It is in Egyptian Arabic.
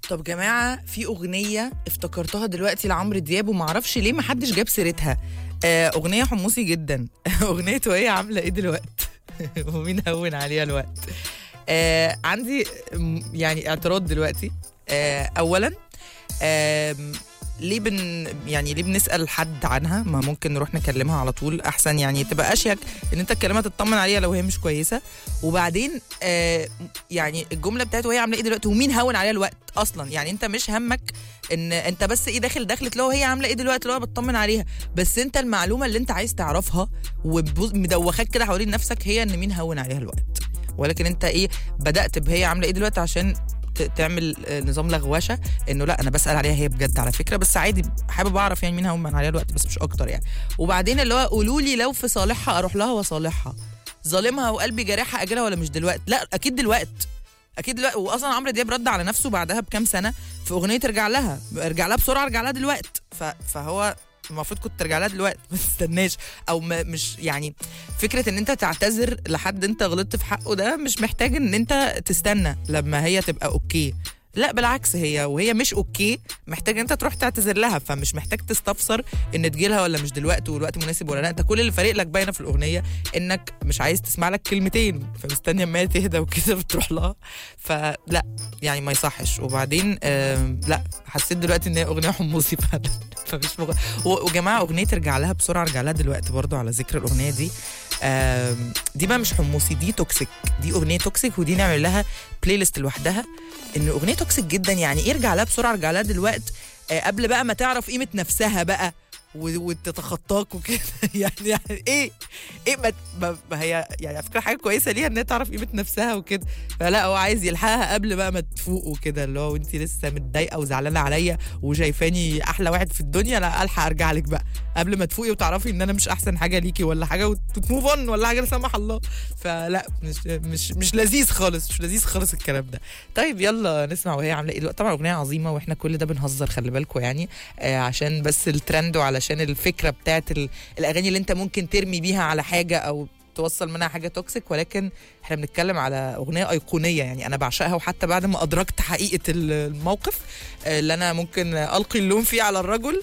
طب جماعه في اغنيه افتكرتها دلوقتي لعمرو دياب وما اعرفش ليه ما حدش جاب سيرتها آه، اغنيه حمصي جدا اغنيه وهي عامله ايه دلوقتي ومين هون عليها الوقت آه عندي م- يعني اعتراض دلوقتي آه اولا آم، ليه بن يعني ليه بنسال حد عنها ما ممكن نروح نكلمها على طول احسن يعني تبقى اشيك ان انت تكلمها تطمن عليها لو هي مش كويسه وبعدين آه يعني الجمله بتاعت وهي عامله ايه دلوقتي ومين هون عليها الوقت اصلا يعني انت مش همك ان انت بس ايه داخل دخلت لو هي عامله ايه دلوقتي لو بتطمن عليها بس انت المعلومه اللي انت عايز تعرفها ومدوخاك كده حوالين نفسك هي ان مين هون عليها الوقت ولكن انت ايه بدات بهي عامله ايه دلوقتي عشان ت- تعمل آه، نظام لغوشه انه لا انا بسال عليها هي بجد على فكره بس عادي حابب اعرف يعني مين هون عليها الوقت بس مش اكتر يعني وبعدين اللي هو قولوا لي لو في صالحها اروح لها وصالحها ظالمها وقلبي جارحها اجلها ولا مش دلوقتي لا اكيد دلوقتي اكيد دلوقتي واصلا عمرو دياب رد على نفسه بعدها بكام سنه في اغنيه ارجع لها ارجع لها بسرعه ارجع لها دلوقتي ف... فهو المفروض كنت ترجع لها دلوقتي ما تستناش او ما مش يعني فكره ان انت تعتذر لحد انت غلطت في حقه ده مش محتاج ان انت تستنى لما هي تبقى اوكي لا بالعكس هي وهي مش اوكي محتاج انت تروح تعتذر لها فمش محتاج تستفسر ان تجيلها ولا مش دلوقتي والوقت مناسب ولا لا انت كل اللي فارق لك باينه في الاغنيه انك مش عايز تسمع لك كلمتين فمستني اما هي تهدى وكده بتروح لها فلا يعني ما يصحش وبعدين آم، لا حسيت دلوقتي ان هي اغنيه حمصي فعلا فمش مغ... و- وجماعه اغنيه ارجع لها بسرعه ارجع لها دلوقتي برضو على ذكر الاغنيه دي آم، دي بقى مش حمصي دي توكسيك دي اغنيه توكسيك ودي نعمل لها بلاي ليست لوحدها ان اغنيه توكسيك جدا يعني ايه ارجع لها بسرعه ارجع لها دلوقتي آه، قبل بقى ما تعرف قيمه نفسها بقى و- وتتخطاك وكده يعني, يعني ايه ايه ما, ما, ما هي يعني على فكره حاجه كويسه ليها ان هي تعرف قيمه نفسها وكده فلا هو عايز يلحقها قبل بقى ما تفوق وكده اللي هو وانت لسه متضايقه وزعلانه عليا وشايفاني احلى واحد في الدنيا لا الحق ارجع لك بقى قبل ما تفوقي وتعرفي ان انا مش احسن حاجه ليكي ولا حاجه وتموف اون ولا حاجه لا سمح الله فلا مش مش مش لذيذ خالص مش لذيذ خالص الكلام ده طيب يلا نسمع وهي عامله ايه دلوقتي. طبعا اغنيه عظيمه واحنا كل ده بنهزر خلي بالكم يعني آه عشان بس الترند وعلشان الفكره بتاعت ال- الاغاني اللي انت ممكن ترمي بيها على حاجه او توصل منها حاجه توكسيك ولكن احنا بنتكلم على اغنيه ايقونيه يعني انا بعشقها وحتى بعد ما ادركت حقيقه ال- الموقف آه، اللي انا ممكن القي اللوم فيه على الرجل